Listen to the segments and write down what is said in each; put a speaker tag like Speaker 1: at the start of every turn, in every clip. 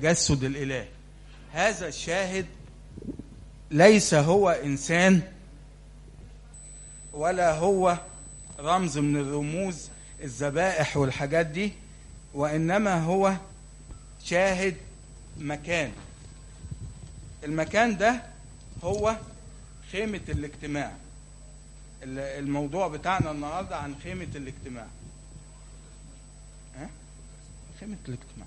Speaker 1: التجسد الالهي هذا الشاهد ليس هو انسان ولا هو رمز من الرموز الذبائح والحاجات دي وانما هو شاهد مكان المكان ده هو خيمة الاجتماع ال- الموضوع بتاعنا النهارده عن خيمة الاجتماع ها؟ خيمة الاجتماع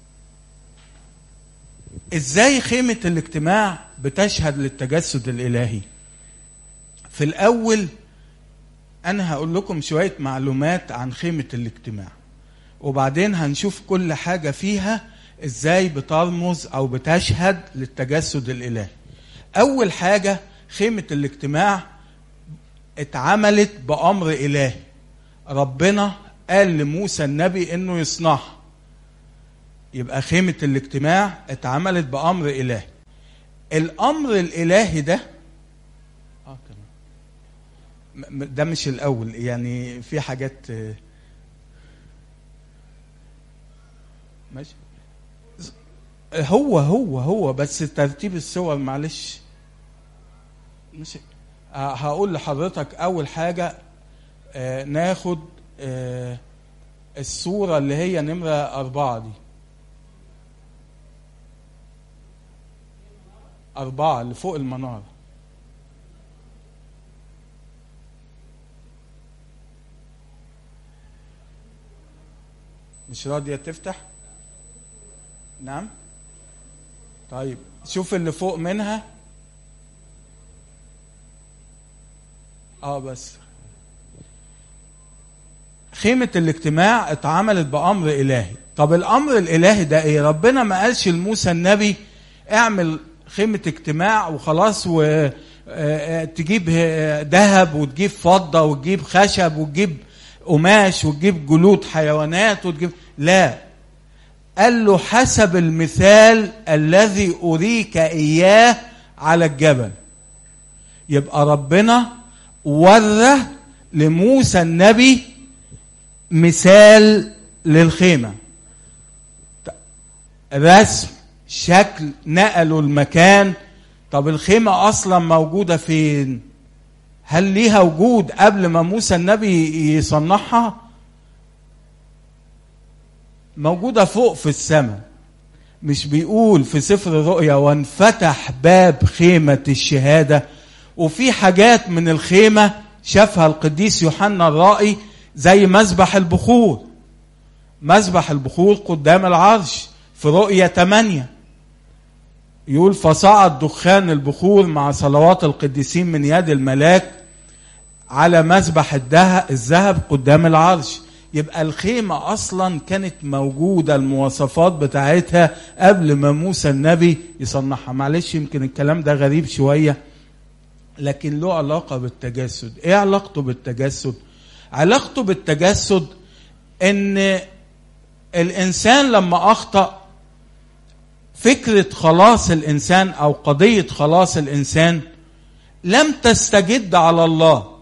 Speaker 1: ازاي خيمة الاجتماع بتشهد للتجسد الالهي في الاول انا هقول لكم شوية معلومات عن خيمة الاجتماع وبعدين هنشوف كل حاجة فيها ازاي بترمز او بتشهد للتجسد الالهي اول حاجة خيمة الاجتماع اتعملت بامر الهي ربنا قال لموسى النبي انه يصنعها يبقى خيمة الاجتماع اتعملت بامر الهي الامر الالهي ده اه تمام م- م- ده مش الاول يعني في حاجات آه، ماشي هو هو هو بس ترتيب الصور معلش مش آه، هقول لحضرتك اول حاجه آه، ناخد آه، الصوره اللي هي نمره أربعة دي أربعة اللي فوق المنارة مش راضية تفتح نعم طيب شوف اللي فوق منها اه بس خيمة الاجتماع اتعملت بأمر إلهي طب الأمر الإلهي ده إيه ربنا ما قالش لموسى النبي اعمل خيمة اجتماع وخلاص وتجيب ذهب وتجيب فضة وتجيب خشب وتجيب قماش وتجيب جلود حيوانات وتجيب لا قال له حسب المثال الذي أريك إياه على الجبل يبقى ربنا ورى لموسى النبي مثال للخيمة رسم شكل نقلوا المكان طب الخيمة أصلا موجودة فين هل ليها وجود قبل ما موسى النبي يصنعها موجودة فوق في السماء مش بيقول في سفر الرؤيا وانفتح باب خيمة الشهادة وفي حاجات من الخيمة شافها القديس يوحنا الرائي زي مذبح البخور مذبح البخور قدام العرش في رؤية 8 يقول فصعد دخان البخور مع صلوات القديسين من يد الملاك على مذبح الده- الذهب قدام العرش يبقى الخيمة أصلا كانت موجودة المواصفات بتاعتها قبل ما موسى النبي يصنعها معلش يمكن الكلام ده غريب شوية لكن له علاقة بالتجسد ايه علاقته بالتجسد علاقته بالتجسد ان الانسان لما اخطأ فكرة خلاص الانسان او قضية خلاص الانسان لم تستجد على الله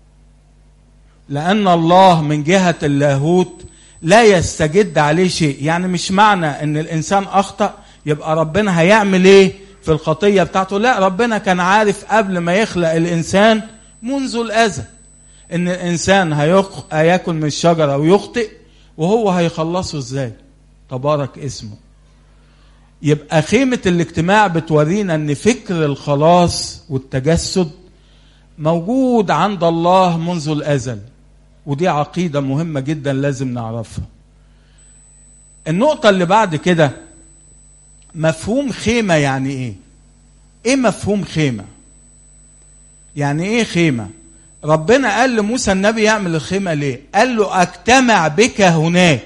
Speaker 1: لأن الله من جهة اللاهوت لا يستجد عليه شيء يعني مش معنى أن الإنسان أخطأ يبقى ربنا هيعمل إيه في الخطية بتاعته لا ربنا كان عارف قبل ما يخلق الإنسان منذ الأزل أن الإنسان هيق- هياكل من الشجرة ويخطئ وهو هيخلصه إزاي تبارك اسمه يبقى خيمة الاجتماع بتورينا أن فكر الخلاص والتجسد موجود عند الله منذ الازل ودي عقيده مهمه جدا لازم نعرفها النقطه اللي بعد كده مفهوم خيمه يعني ايه ايه مفهوم خيمه يعني ايه خيمه ربنا قال لموسى النبي يعمل الخيمه ليه قال له اجتمع بك هناك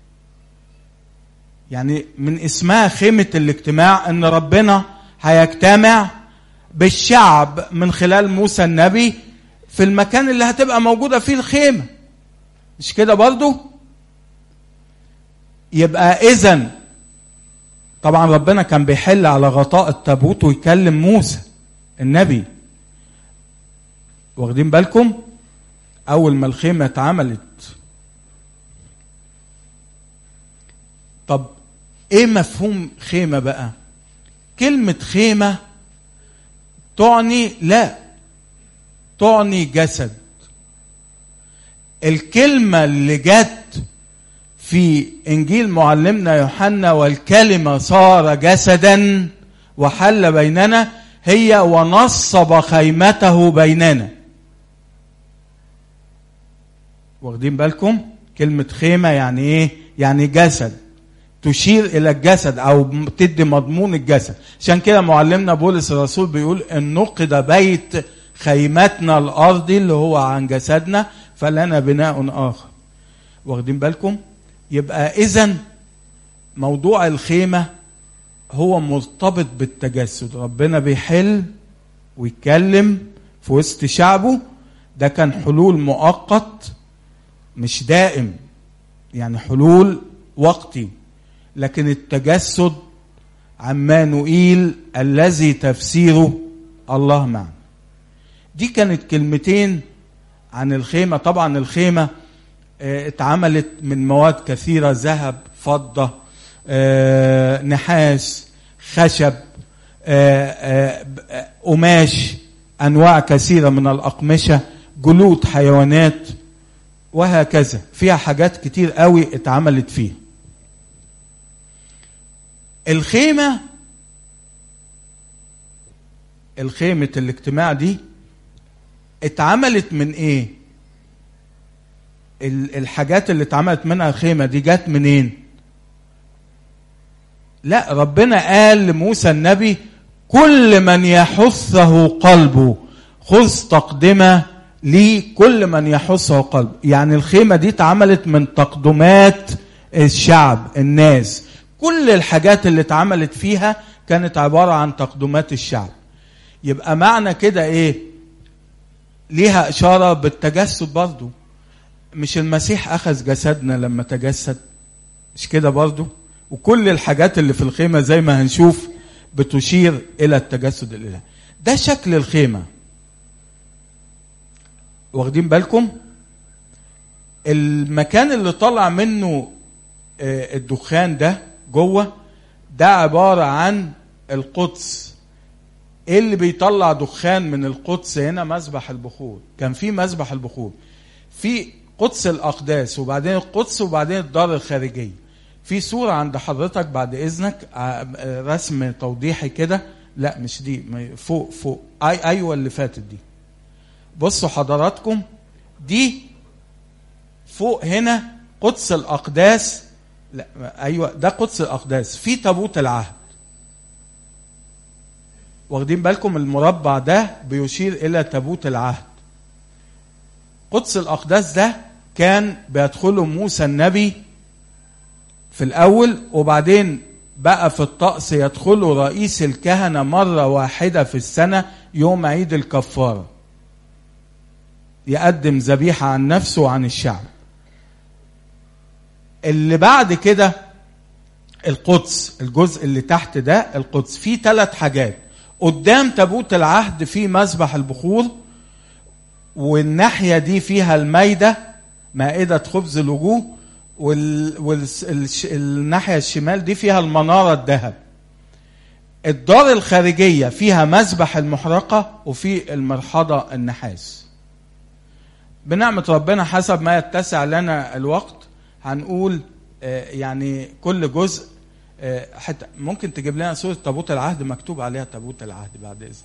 Speaker 1: يعني من اسمها خيمه الاجتماع ان ربنا هيجتمع بالشعب من خلال موسى النبي في المكان اللي هتبقى موجودة فيه الخيمة مش كده برضو يبقى إذن طبعا ربنا كان بيحل على غطاء التابوت ويكلم موسى النبي واخدين بالكم أول ما الخيمة اتعملت طب ايه مفهوم خيمة بقى كلمة خيمة تعني لا تعني جسد الكلمة اللي جت في انجيل معلمنا يوحنا والكلمة صار جسدا وحل بيننا هي ونصب خيمته بيننا واخدين بالكم كلمة خيمة يعني ايه يعني جسد تشير الى الجسد او تدي مضمون الجسد عشان كده معلمنا بولس الرسول بيقول ان نقد بيت خيمتنا الارضي اللي هو عن جسدنا فلنا بناء اخر واخدين بالكم يبقى اذا موضوع الخيمه هو مرتبط بالتجسد ربنا بيحل ويتكلم في وسط شعبه ده كان حلول مؤقت مش دائم يعني حلول وقتي لكن التجسد عمانوئيل الذي تفسيره الله معنا دي كانت كلمتين عن الخيمة طبعا الخيمة اه اتعملت من مواد كثيرة ذهب فضة اه نحاس خشب اه قماش أنواع كثيرة من الأقمشة جلود حيوانات وهكذا فيها حاجات كتير قوي اتعملت فيها الخيمة الخيمة الاجتماع دي اتعملت من ايه الحاجات اللي اتعملت منها الخيمة دي جت منين لا ربنا قال لموسى النبي كل من يحثه قلبه خذ تقدمة لي كل من يحثه قلبه يعني الخيمة دي اتعملت من تقدمات الشعب الناس كل الحاجات اللي اتعملت فيها كانت عبارة عن تقدمات الشعب يبقى معنى كده ايه ليها اشارة بالتجسد برضو مش المسيح اخذ جسدنا لما تجسد مش كده برضو وكل الحاجات اللي في الخيمة زي ما هنشوف بتشير الى التجسد الالهي ده شكل الخيمة واخدين بالكم المكان اللي طلع منه الدخان ده جوه ده عبارة عن القدس ايه اللي بيطلع دخان من القدس هنا مسبح البخور كان في مسبح البخور في قدس الاقداس وبعدين القدس وبعدين الدار الخارجيه في صوره عند حضرتك بعد اذنك رسم توضيحي كده لا مش دي فوق فوق اي ايوه اللي فاتت دي بصوا حضراتكم دي فوق هنا قدس الاقداس لا ايوه ده قدس الاقداس في تابوت العهد واخدين بالكم المربع ده بيشير الى تابوت العهد قدس الاقداس ده كان بيدخله موسى النبي في الاول وبعدين بقى في الطقس يدخله رئيس الكهنه مره واحده في السنه يوم عيد الكفاره يقدم ذبيحه عن نفسه وعن الشعب اللي بعد كده القدس الجزء اللي تحت ده القدس فيه ثلاث حاجات قدام تابوت العهد في مسبح البخور والناحية دي فيها المايدة مائدة خبز الوجوه والناحية الشمال دي فيها المنارة الذهب الدار الخارجية فيها مسبح المحرقة وفي المرحضة النحاس بنعمة ربنا حسب ما يتسع لنا الوقت هنقول يعني كل جزء حتى ممكن تجيب لنا سورة تابوت العهد مكتوب عليها تابوت العهد بعد إذن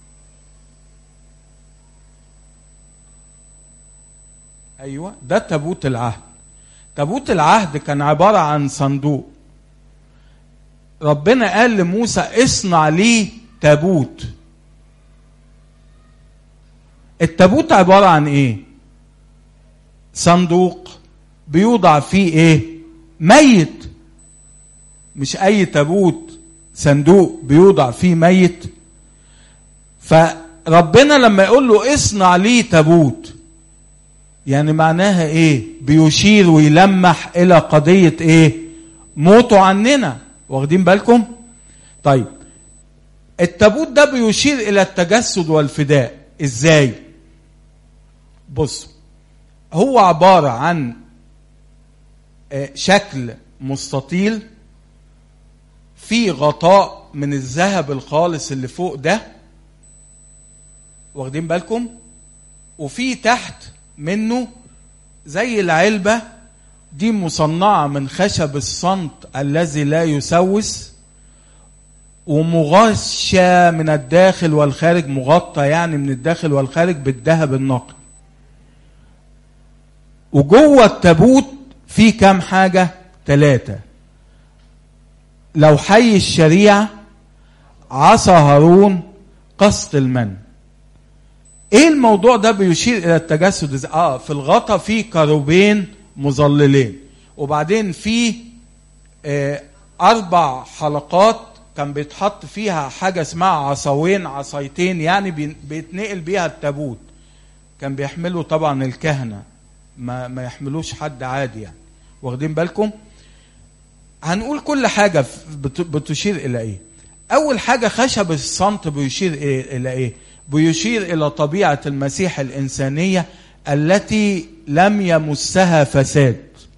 Speaker 1: أيوة ده تابوت العهد تابوت العهد كان عبارة عن صندوق ربنا قال لموسى اصنع لي تابوت التابوت عبارة عن ايه صندوق بيوضع فيه ايه ميت مش اي تابوت صندوق بيوضع فيه ميت فربنا لما يقول له اصنع لي تابوت يعني معناها ايه بيشير ويلمح الى قضية ايه موته عننا واخدين بالكم طيب التابوت ده بيشير الى التجسد والفداء ازاي بص هو عبارة عن شكل مستطيل في غطاء من الذهب الخالص اللي فوق ده واخدين بالكم وفي تحت منه زي العلبة دي مصنعة من خشب الصمت الذي لا يسوس ومغشى من الداخل والخارج مغطى يعني من الداخل والخارج بالذهب النقي وجوه التابوت في كام حاجة ثلاثة لو حي الشريعة عصا هارون قسط المن ايه الموضوع ده بيشير الى التجسد إزاي؟ اه في الغطا في كروبين مظللين وبعدين في آه اربع حلقات كان بيتحط فيها حاجه اسمها عصاوين عصايتين يعني بي- بيتنقل بيها التابوت كان بيحمله طبعا الكهنه ما ما يحملوش حد عادي يعني واخدين بالكم هنقول كل حاجه ف- بت- بتشير الى ايه اول حاجه خشب الصمت بيشير إيه- الى ايه بيشير الى طبيعه المسيح الانسانيه التي لم يمسها فساد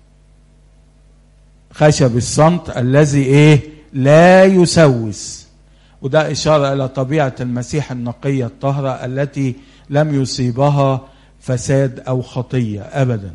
Speaker 1: خشب الصمت الذي ايه لا يسوس وده اشاره الى طبيعه المسيح النقيه الطاهره التي لم يصيبها فساد او خطيه ابدا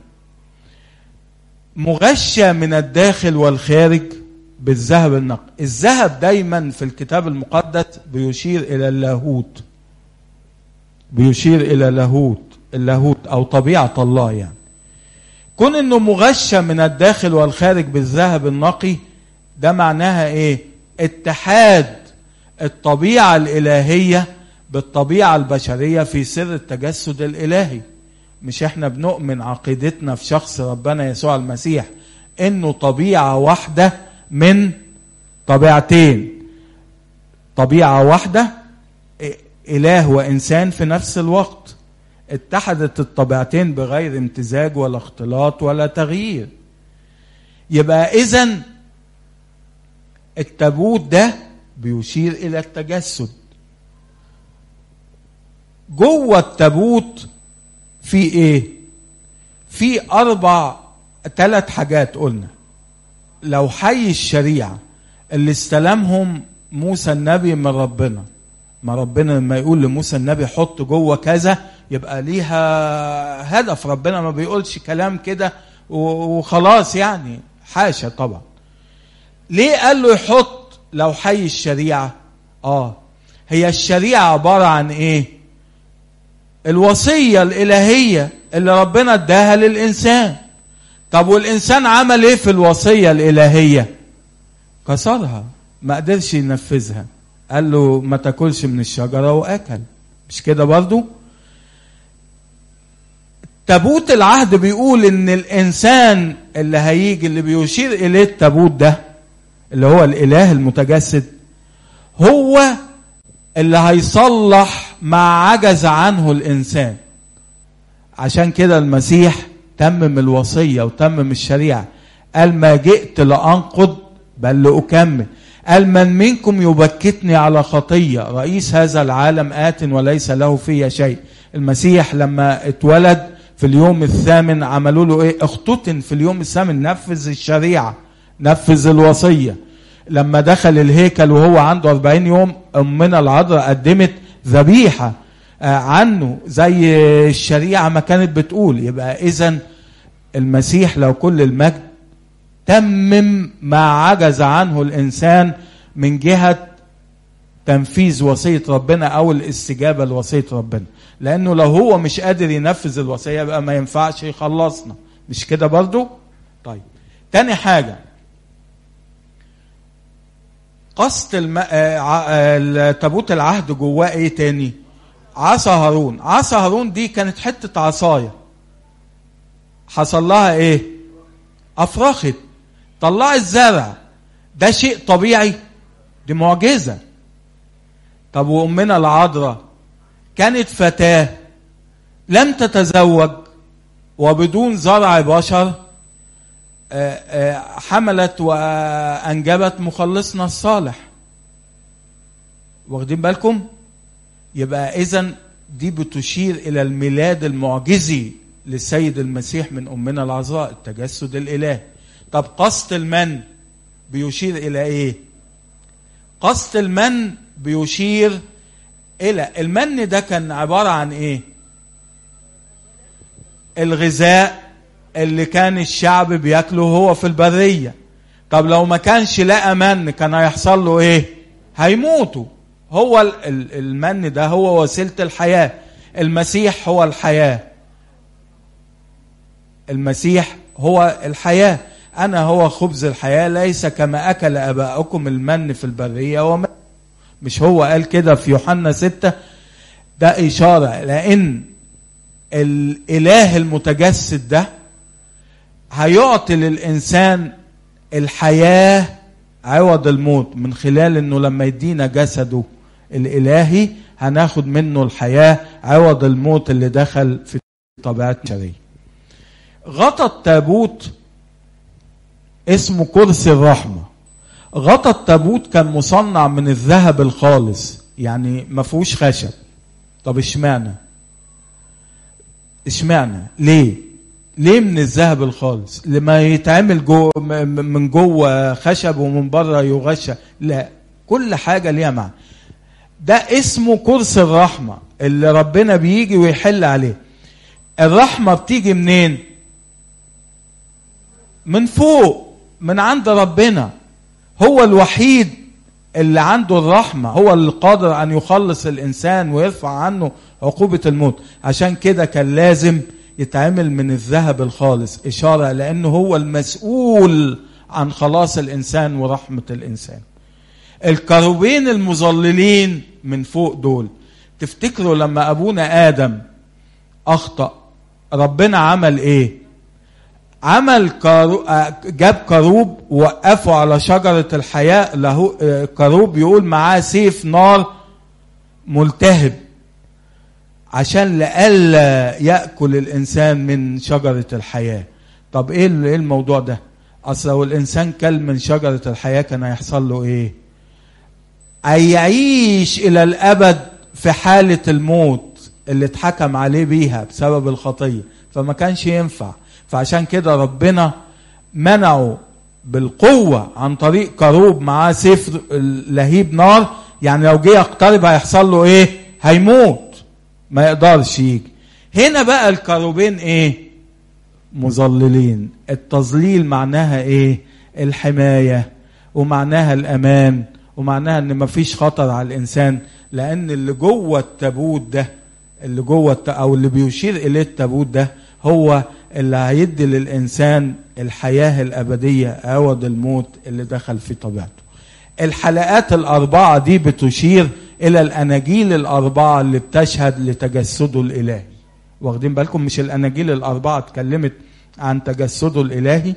Speaker 1: مغشى من الداخل والخارج بالذهب النقي الذهب دايما في الكتاب المقدس بيشير الى اللاهوت بيشير الى لاهوت اللاهوت او طبيعه الله يعني كون انه مغشى من الداخل والخارج بالذهب النقي ده معناها ايه اتحاد الطبيعه الالهيه بالطبيعه البشريه في سر التجسد الالهي مش احنا بنؤمن عقيدتنا في شخص ربنا يسوع المسيح انه طبيعه واحده من طبيعتين طبيعه واحده اله وانسان في نفس الوقت اتحدت الطبيعتين بغير امتزاج ولا اختلاط ولا تغيير يبقى اذا التابوت ده بيشير الى التجسد جوه التابوت في ايه في اربع ثلاث حاجات قلنا لو حي الشريعه اللي استلمهم موسى النبي من ربنا ما ربنا لما يقول لموسى النبي حط جوه كذا يبقى ليها هدف ربنا ما بيقولش كلام كده وخلاص يعني حاشا طبعا ليه قال له يحط لو حي الشريعه اه هي الشريعه عباره عن ايه الوصيه الالهيه اللي ربنا اداها للانسان طب والانسان عمل ايه في الوصيه الالهيه كسرها ما قدرش ينفذها قال له ما تاكلش من الشجره واكل مش كده برضو تابوت العهد بيقول ان الانسان اللي هيجي اللي بيشير اليه التابوت ده اللي هو الاله المتجسد هو اللي هيصلح ما عجز عنه الانسان عشان كده المسيح تمم الوصيه وتمم الشريعه قال ما جئت لانقض بل لاكمل قال من منكم يبكتني على خطيه رئيس هذا العالم ات وليس له في شيء المسيح لما اتولد في اليوم الثامن عملوا له ايه اختتن في اليوم الثامن نفذ الشريعه نفذ الوصيه لما دخل الهيكل وهو عنده 40 يوم امنا العذراء قدمت ذبيحه عنه زي الشريعه ما كانت بتقول يبقى اذا المسيح لو كل المجد تمم ما عجز عنه الانسان من جهه تنفيذ وصيه ربنا او الاستجابه لوصيه ربنا لانه لو هو مش قادر ينفذ الوصيه يبقى ما ينفعش يخلصنا مش كده برضو طيب تاني حاجه قصد الم... تابوت العهد جواه ايه تاني عصا هارون عصا هارون دي كانت حته عصايه حصل لها ايه افرخت طلعت زرع ده شيء طبيعي دي معجزه طب وامنا العذراء كانت فتاه لم تتزوج وبدون زرع بشر حملت وانجبت مخلصنا الصالح واخدين بالكم يبقى اذا دي بتشير الى الميلاد المعجزي للسيد المسيح من امنا العذراء التجسد الالهي طب قسط المن بيشير الى ايه قصد المن بيشير الى المن ده كان عباره عن ايه الغذاء اللي كان الشعب بياكله هو في البريه طب لو ما كانش لقى من كان هيحصل له ايه هيموتوا هو ال- ال- المن ده هو وسيله الحياه المسيح هو الحياه المسيح هو الحياه انا هو خبز الحياه ليس كما اكل اباؤكم المن في البريه وما مش هو قال كده في يوحنا ستة ده إشارة لأن الإله المتجسد ده هيعطي للإنسان الحياة عوض الموت من خلال إنه لما يدينا جسده الإلهي هناخد منه الحياة عوض الموت اللي دخل في طبيعة البشرية غطى التابوت اسمه كرسي الرحمه غطى التابوت كان مصنع من الذهب الخالص يعني ما فيهوش خشب طب اشمعنى اشمعنى ليه ليه من الذهب الخالص لما يتعمل جو م- من جوه خشب ومن بره يغشى لا كل حاجه ليها معنى ده اسمه كرسي الرحمه اللي ربنا بيجي ويحل عليه الرحمه بتيجي منين من فوق من عند ربنا هو الوحيد اللي عنده الرحمة هو اللي قادر أن يخلص الإنسان ويرفع عنه عقوبة الموت عشان كده كان لازم يتعمل من الذهب الخالص إشارة لأنه هو المسؤول عن خلاص الإنسان ورحمة الإنسان الكروبين المظللين من فوق دول تفتكروا لما أبونا آدم أخطأ ربنا عمل إيه عمل كارو... آه، جاب كروب وقفه على شجرة الحياة له آه، كروب يقول معاه سيف نار ملتهب عشان لئلا يأكل الإنسان من شجرة الحياة طب إيه ال- إيه الموضوع ده أصل لو الإنسان كل من شجرة الحياة كان هيحصل له إيه هيعيش إلى الأبد في حالة الموت اللي اتحكم عليه بيها بسبب الخطية فما كانش ينفع فعشان كده ربنا منعه بالقوة عن طريق كروب معاه سيف لهيب نار يعني لو جه يقترب هيحصل له ايه هيموت ما يقدرش يجي هنا بقى الكروبين ايه مظللين التظليل معناها ايه الحماية ومعناها الامان ومعناها ان مفيش خطر على الانسان لان اللي جوه التابوت ده اللي جوه الت... او اللي بيشير اليه التابوت ده هو اللي هيدي للانسان الحياه الابديه عوض الموت اللي دخل في طبيعته. الحلقات الاربعه دي بتشير الى الاناجيل الاربعه اللي بتشهد لتجسده الالهي. واخدين بالكم مش الاناجيل الاربعه اتكلمت عن تجسده الالهي.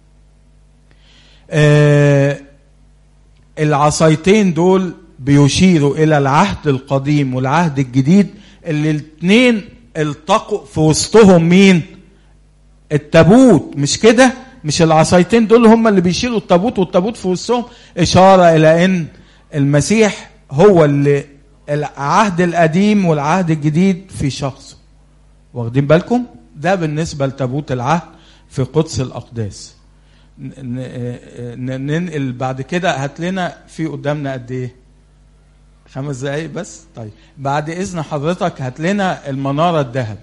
Speaker 1: آه العصايتين دول بيشيروا الى العهد القديم والعهد الجديد اللي الاثنين التقوا في وسطهم مين التابوت مش كده مش العصايتين دول هم اللي بيشيلوا التابوت والتابوت في وسطهم اشاره الى ان المسيح هو اللي العهد القديم والعهد الجديد في شخصه واخدين بالكم ده بالنسبه لتابوت العهد في قدس الاقداس ن- ن- ننقل بعد كده هات لنا في قدامنا قد ايه خمس دقايق بس طيب بعد اذن حضرتك هات لنا المناره الذهب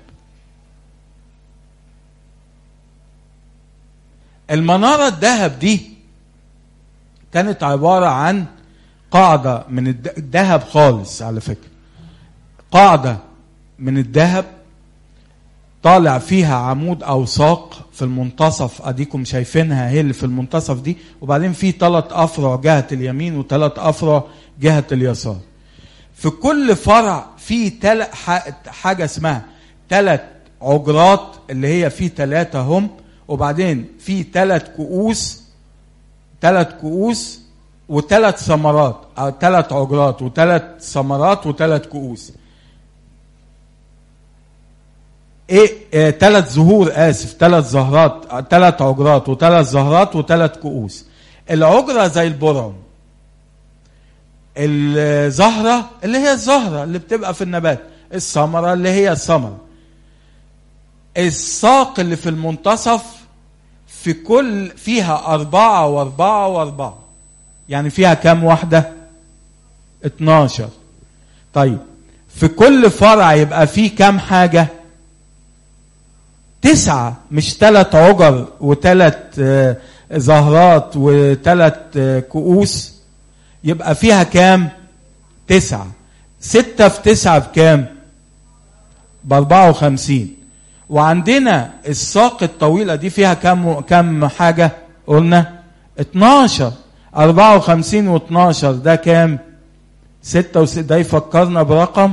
Speaker 1: المناره الذهب دي كانت عباره عن قاعده من الد- الذهب خالص على فكره قاعده من الذهب طالع فيها عمود او ساق في المنتصف اديكم شايفينها هي اللي في المنتصف دي وبعدين في ثلاث افرع جهه اليمين وثلاث افرع جهه اليسار في كل فرع في تل... ح- حاجه اسمها ثلاث عجرات اللي هي في ثلاثه هم وبعدين في ثلاث كؤوس ثلاث كؤوس وثلاث ثمرات او ثلاث عجرات وثلاث ثمرات وثلاث كؤوس ايه, إيه ثلاث زهور اسف ثلاث زهرات ثلاث عجرات وثلاث زهرات وثلاث كؤوس العجره زي البرعم الزهره اللي هي الزهره اللي بتبقى في النبات الثمره اللي هي الثمره الساق اللي في المنتصف في كل فيها أربعة وأربعة وأربعة يعني فيها كام واحدة 12 طيب في كل فرع يبقى فيه كام حاجة تسعة مش ثلاث عجر وثلاث آه، زهرات وثلاث آه، كؤوس يبقى فيها كام تسعة ستة في تسعة بكام بأربعة وخمسين وعندنا الساق الطويلة دي فيها كام كام حاجة قلنا 12 54 و12 ده كام 6 وس... ده يفكرنا برقم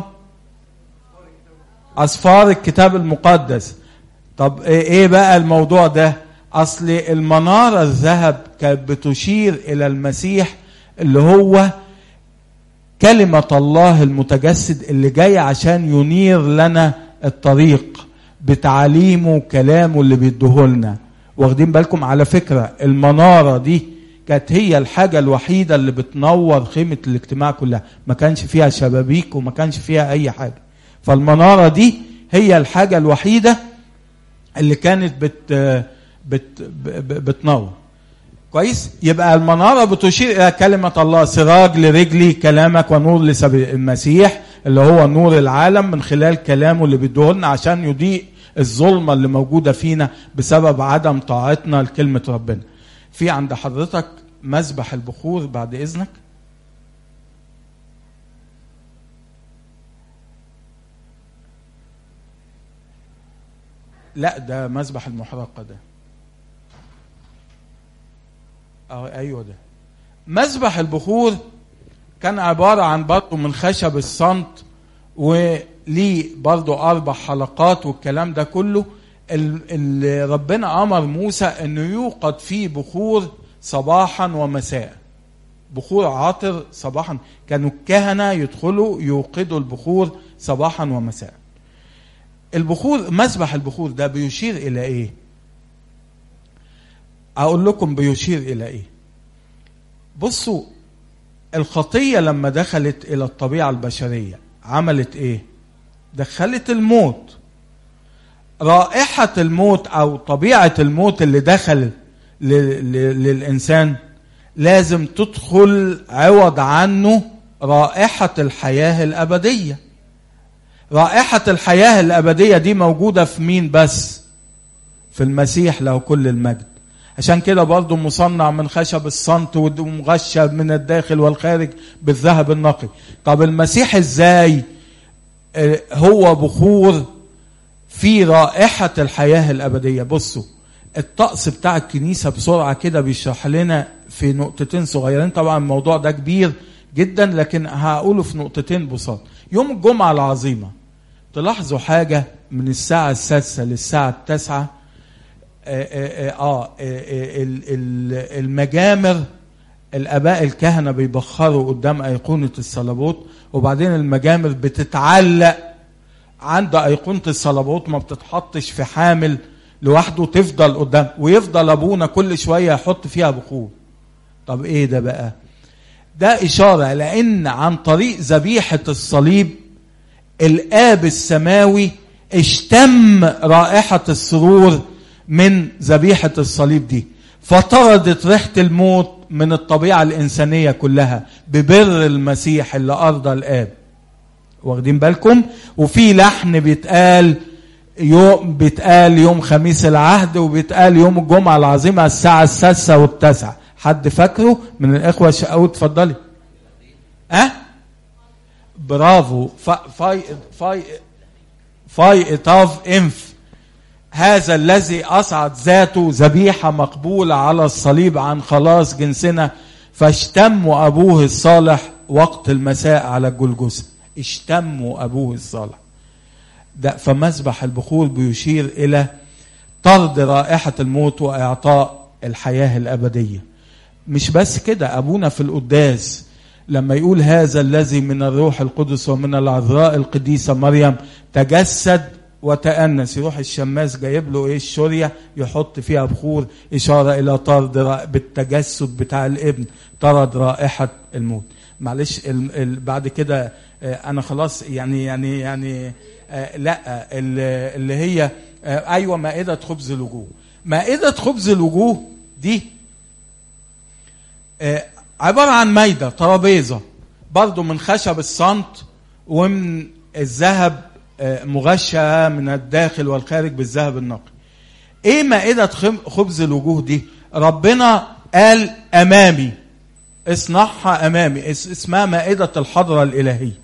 Speaker 1: أصفار الكتاب المقدس طب ايه بقى الموضوع ده اصل المنارة الذهب كانت بتشير الى المسيح اللي هو كلمة الله المتجسد اللي جاي عشان ينير لنا الطريق بتعاليمه وكلامه اللي بيديهولنا واخدين بالكم على فكرة المنارة دي كانت هي الحاجة الوحيدة اللي بتنور خيمة الاجتماع كلها ما كانش فيها شبابيك وما كانش فيها أي حاجة فالمنارة دي هي الحاجة الوحيدة اللي كانت بت بت بتنور كويس يبقى المنارة بتشير إلى كلمة الله سراج لرجلي كلامك ونور لسبيل المسيح اللي هو نور العالم من خلال كلامه اللي بيديهولنا عشان يضيء الظلمة اللي موجودة فينا بسبب عدم طاعتنا لكلمة ربنا في عند حضرتك مذبح البخور بعد إذنك لا ده مذبح المحرقة ده اه ايوه ده مذبح البخور كان عبارة عن برضه من خشب الصمت وليه برضه أربع حلقات والكلام ده كله اللي ربنا أمر موسى أنه يوقد فيه بخور صباحا ومساء بخور عاطر صباحا كانوا الكهنة يدخلوا يوقدوا البخور صباحا ومساء البخور مسبح البخور ده بيشير إلى إيه أقول لكم بيشير إلى إيه بصوا الخطية لما دخلت إلى الطبيعة البشرية عملت إيه دخلت الموت رائحة الموت أو طبيعة الموت اللي دخل للإنسان لازم تدخل عوض عنه رائحة الحياة الأبدية رائحة الحياة الأبدية دي موجودة في مين بس في المسيح له كل المجد عشان كده برضه مصنع من خشب الصمت ومغشى من الداخل والخارج بالذهب النقي طب المسيح ازاي هو بخور في رائحة الحياة الأبدية بصوا الطقس بتاع الكنيسة بسرعة كده بيشرح لنا في نقطتين صغيرين طبعا الموضوع ده كبير جدا لكن هقوله في نقطتين بساط يوم الجمعة العظيمة تلاحظوا حاجة من الساعة السادسة للساعة التاسعة آه, آه, آه المجامر الآباء الكهنة بيبخروا قدام أيقونة الصلبوت وبعدين المجامر بتتعلق عند أيقونة الصلبوت ما بتتحطش في حامل لوحده تفضل قدام ويفضل أبونا كل شوية يحط فيها بخور طب إيه ده بقى ده إشارة لأن عن طريق ذبيحة الصليب الآب السماوي اشتم رائحة السرور من ذبيحة الصليب دي فطردت ريحة الموت من الطبيعة الإنسانية كلها ببر المسيح اللي أرضى الآب واخدين بالكم وفي لحن بيتقال يوم بيتقال يوم خميس العهد وبيتقال يوم الجمعة العظيمة الساعة السادسة والتاسعة حد فاكره من الإخوة الشقاوة اتفضلي أه برافو فاي فاي فاي إطاف إنف هذا الذي أصعد ذاته ذبيحة مقبولة على الصليب عن خلاص جنسنا فاشتموا أبوه الصالح وقت المساء على الجلجسة اشتموا أبوه الصالح ده فمذبح البخور بيشير إلى طرد رائحة الموت وإعطاء الحياة الأبدية مش بس كده أبونا في القداس لما يقول هذا الذي من الروح القدس ومن العذراء القديسة مريم تجسد وتأنس يروح الشماس جايب له ايه الشورية يحط فيها بخور إشارة إلى طرد بالتجسد بتاع الابن طرد رائحة الموت معلش ال ال بعد كده أنا خلاص يعني يعني يعني آه لا اللي هي آه أيوة مائدة خبز الوجوه مائدة خبز الوجوه دي آه عبارة عن مايدة ترابيزة برضه من خشب الصمت ومن الذهب آه، مغشى من الداخل والخارج بالذهب النقي ايه مائدة خم- خبز الوجوه دي ربنا قال امامي اصنعها امامي اس- اسمها مائدة الحضرة الالهية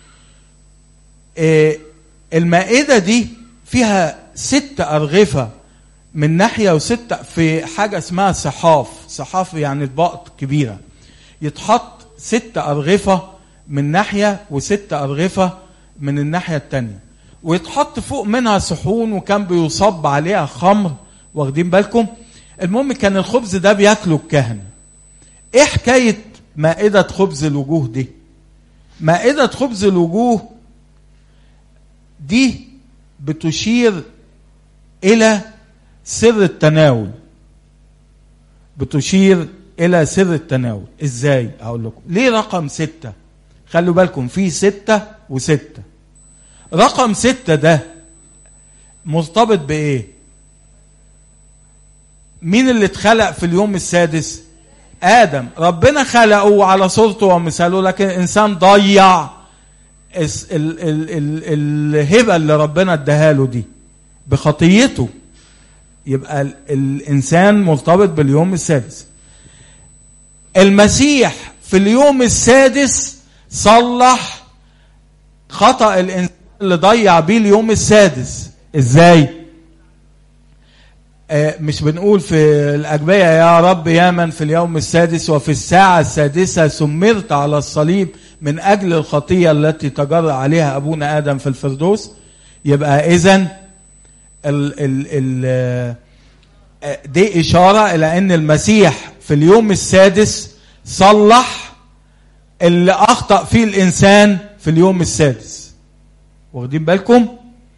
Speaker 1: إيه المائدة دي فيها ست أرغفة من ناحية وست في حاجة اسمها صحاف صحاف يعني اطباق كبيرة يتحط ست أرغفة من ناحية وست أرغفة من الناحية التانية ويتحط فوق منها صحون وكان بيصب عليها خمر واخدين بالكم المهم كان الخبز ده بياكله الكهنة ايه حكاية مائدة خبز الوجوه دي مائدة خبز الوجوه دي بتشير إلى سر التناول بتشير إلى سر التناول إزاي أقول لكم ليه رقم ستة خلوا بالكم في ستة وستة رقم ستة ده مرتبط بإيه مين اللي اتخلق في اليوم السادس آدم ربنا خلقه على صورته ومثاله لكن الإنسان ضيع الس- ال- ال- ال- الهبة اللي ربنا اداها له دي بخطيته يبقى ال- الإنسان مرتبط باليوم السادس المسيح في اليوم السادس صلح خطأ الإنسان اللي ضيع بيه اليوم السادس ازاي آه، مش بنقول في الأجبية يا رب يا من في اليوم السادس وفي الساعة السادسة سمرت على الصليب من أجل الخطية التي تجرى عليها أبونا آدم في الفردوس يبقى إذن ال ال ال آه، دي إشارة إلى أن المسيح في اليوم السادس صلح اللي أخطأ فيه الإنسان في اليوم السادس واخدين بالكم؟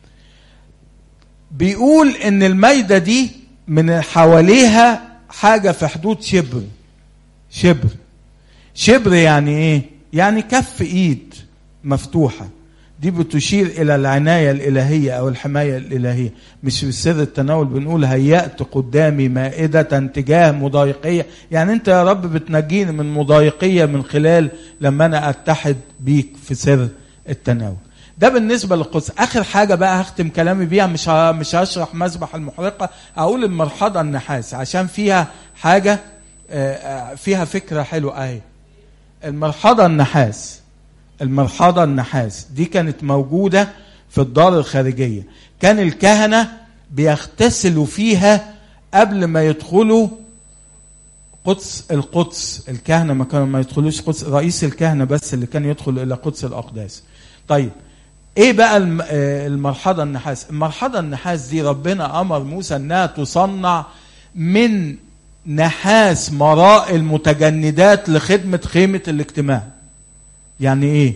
Speaker 1: بيقول ان المايدة دي من حواليها حاجة في حدود شبر شبر شبر يعني ايه يعني كف ايد مفتوحة دي بتشير الى العناية الالهية او الحماية الالهية مش في سر التناول بنقول هيأت قدامي مائدة تجاه مضايقية يعني انت يا رب بتنجيني من مضايقية من خلال لما انا اتحد بيك في سر التناول ده بالنسبه للقدس اخر حاجه بقى هختم كلامي بيها مش ه- مش هشرح مسبح المحرقه اقول المرحضه النحاس عشان فيها حاجه آه، آه، فيها فكره حلوه اهي المرحضه النحاس المرحضه النحاس دي كانت موجوده في الدار الخارجيه كان الكهنه بيغتسلوا فيها قبل ما يدخلوا قدس القدس الكهنه ما كانوا ما يدخلوش قدس رئيس الكهنه بس اللي كان يدخل الى قدس الاقداس طيب ايه بقى الم- آه، المرحضه النحاس المرحضه النحاس دي ربنا امر موسى انها تصنع من نحاس مراء المتجندات لخدمه خيمه الاجتماع يعني ايه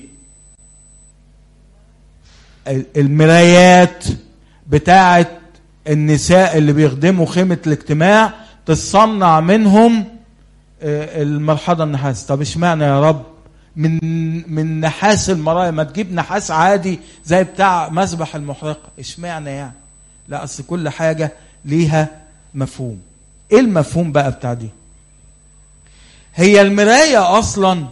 Speaker 1: ال- المرايات بتاعه النساء اللي بيخدموا خيمه الاجتماع تصنع منهم آه، المرحضه النحاس طب اشمعنى يا رب من من نحاس المرايا ما تجيب نحاس عادي زي بتاع مسبح المحرقه اشمعنى يعني لا اصل كل حاجه ليها مفهوم ايه المفهوم بقى بتاع دي هي المرايه اصلا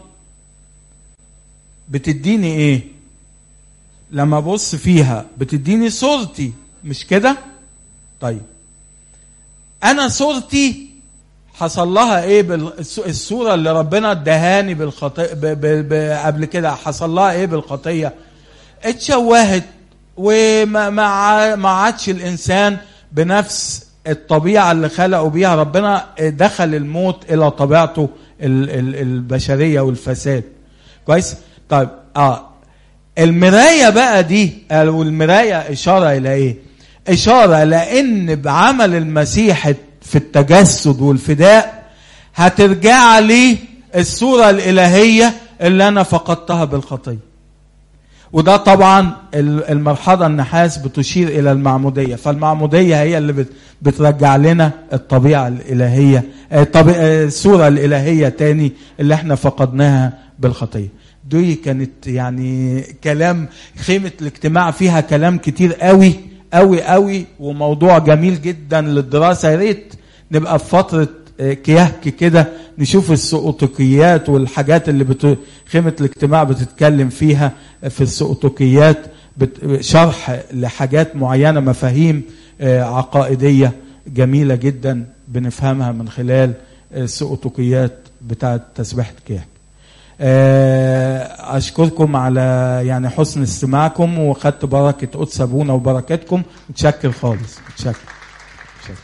Speaker 1: بتديني ايه لما ابص فيها بتديني صورتي مش كده طيب انا صورتي حصل لها ايه بالص- الصوره اللي ربنا ادهاني بالخطيه ب... ب... ب... قبل كده حصل لها ايه بالخطيه اتشوهت وما ما ع- ما عادش الانسان بنفس الطبيعه اللي خلقه بيها ربنا دخل الموت الى طبيعته ال... ال... البشريه والفساد كويس طيب اه المرايه بقى دي او المرايه اشاره الى ايه اشاره لان بعمل المسيح في التجسد والفداء هترجع لي الصوره الالهيه اللي انا فقدتها بالخطيه وده طبعا ال- المرحله النحاس بتشير الى المعموديه فالمعموديه هي اللي بت- بترجع لنا الطبيعه الالهيه آه، الطبي- آه، الصوره الالهيه تاني اللي احنا فقدناها بالخطيه دي كانت يعني كلام خيمه الاجتماع فيها كلام كتير قوي قوي قوي وموضوع جميل جدا للدراسه يا ريت نبقى في فتره آه، كيهك كده نشوف السقوطيات والحاجات اللي بت... خيمة الاجتماع بتتكلم فيها في السقوطيات بت... شرح لحاجات معينة مفاهيم آه، عقائدية جميلة جدا بنفهمها من خلال السقوطيات بتاعة تسبيحة كيهك آه، أشكركم على يعني حسن استماعكم وخدت بركة قدس أبونا وبركاتكم متشكر خالص متشكر متشكر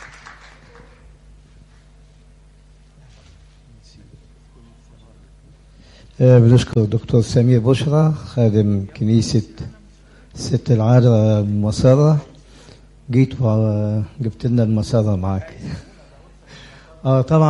Speaker 2: آه، بنشكر الدكتور سمير بشرى خادم كنيسة ست العذراء مسارة جيت وجبت لنا المسارة معاك اه طبعا